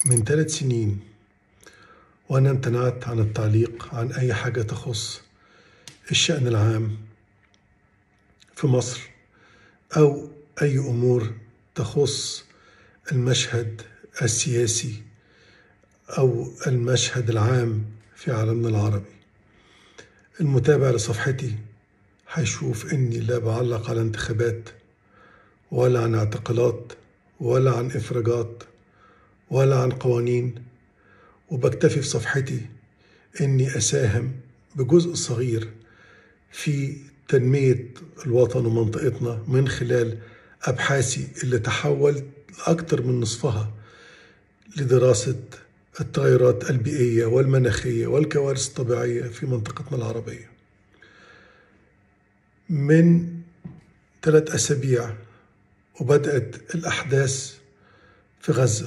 من ثلاث سنين وأنا امتنعت عن التعليق عن أي حاجة تخص الشأن العام في مصر أو أي أمور تخص المشهد السياسي أو المشهد العام في عالمنا العربي المتابع لصفحتي هيشوف إني لا بعلق على انتخابات ولا عن اعتقالات ولا عن إفراجات ولا عن قوانين وبكتفي في صفحتي إني أساهم بجزء صغير في تنمية الوطن ومنطقتنا من خلال أبحاثي اللي تحولت أكثر من نصفها لدراسة التغيرات البيئية والمناخية والكوارث الطبيعية في منطقتنا العربية من ثلاث أسابيع وبدأت الأحداث في غزة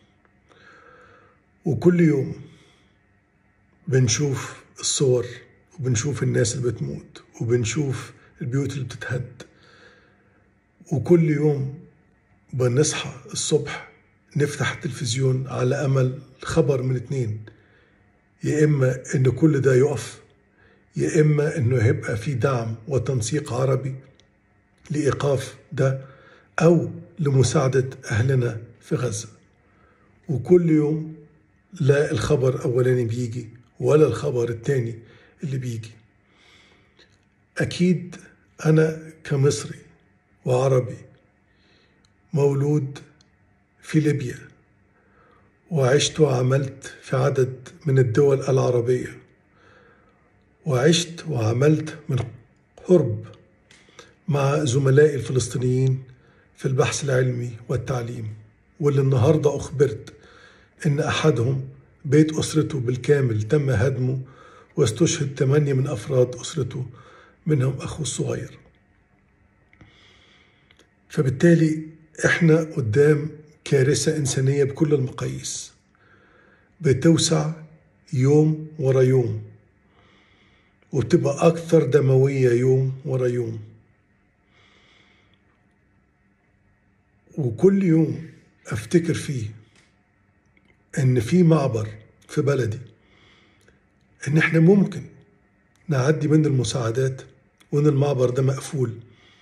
وكل يوم بنشوف الصور وبنشوف الناس اللي بتموت وبنشوف البيوت اللي بتتهد وكل يوم بنصحى الصبح نفتح التلفزيون على أمل خبر من اتنين يا إما إن كل ده يقف يا إما إنه هيبقى في دعم وتنسيق عربي لإيقاف ده أو لمساعدة أهلنا في غزة وكل يوم لا الخبر الأولاني بيجي ولا الخبر التاني اللي بيجي أكيد أنا كمصري وعربي مولود في ليبيا وعشت وعملت في عدد من الدول العربية وعشت وعملت من قرب مع زملائي الفلسطينيين في البحث العلمي والتعليم واللي النهارده أخبرت إن أحدهم بيت أسرته بالكامل تم هدمه واستشهد ثمانية من أفراد أسرته منهم أخوه الصغير فبالتالي إحنا قدام كارثة إنسانية بكل المقاييس بتوسع يوم ورا يوم وبتبقى أكثر دموية يوم ورا يوم وكل يوم أفتكر فيه إن في معبر في بلدي إن إحنا ممكن نعدي من المساعدات وإن المعبر ده مقفول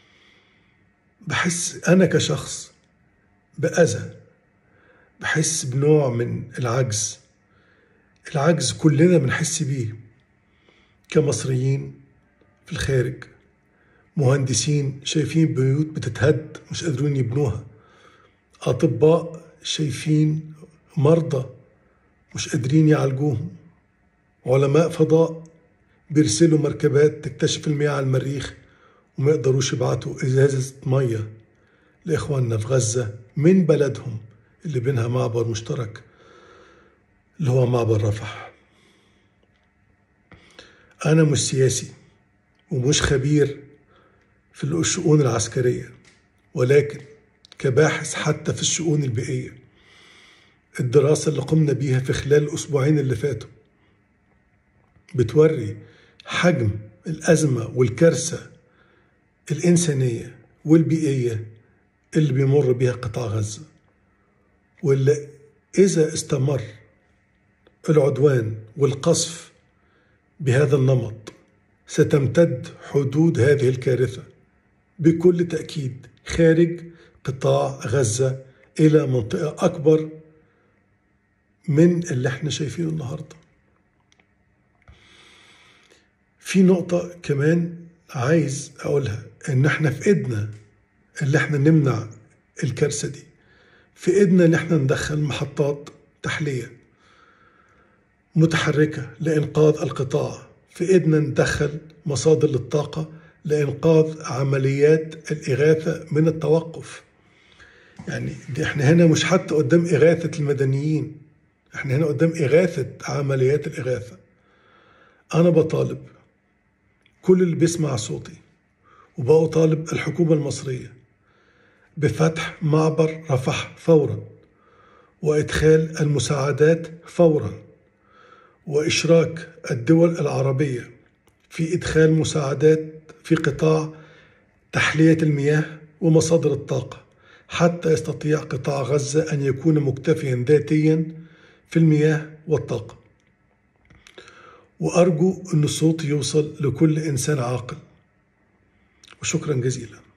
بحس أنا كشخص بأذى بحس بنوع من العجز العجز كلنا بنحس بيه كمصريين في الخارج مهندسين شايفين بيوت بتتهد مش قادرين يبنوها أطباء شايفين مرضى مش قادرين يعالجوهم علماء فضاء بيرسلوا مركبات تكتشف المياه على المريخ وما يقدروش يبعتوا إزازة مية لإخواننا في غزة من بلدهم اللي بينها معبر مشترك اللي هو معبر رفح أنا مش سياسي ومش خبير في الشؤون العسكرية ولكن كباحث حتى في الشؤون البيئية الدراسة اللي قمنا بيها في خلال الأسبوعين اللي فاتوا بتوري حجم الأزمة والكارثة الإنسانية والبيئية اللي بيمر بها قطاع غزة واللي إذا استمر العدوان والقصف بهذا النمط ستمتد حدود هذه الكارثة بكل تأكيد خارج قطاع غزة إلى منطقة أكبر من اللي احنا شايفينه النهارده. في نقطة كمان عايز أقولها إن احنا في إيدنا اللي احنا نمنع الكارثة دي. في إيدنا إن احنا ندخل محطات تحلية متحركة لإنقاذ القطاع. في إيدنا ندخل مصادر للطاقة لإنقاذ عمليات الإغاثة من التوقف. يعني دي احنا هنا مش حتى قدام إغاثة المدنيين احنا هنا قدام إغاثة عمليات الإغاثة أنا بطالب كل اللي بيسمع صوتي وبطالب الحكومة المصرية بفتح معبر رفح فورا وإدخال المساعدات فورا وإشراك الدول العربية في إدخال مساعدات في قطاع تحلية المياه ومصادر الطاقة حتى يستطيع قطاع غزة أن يكون مكتفيا ذاتيا في المياه والطاقة وأرجو أن صوتي يوصل لكل إنسان عاقل وشكرا جزيلا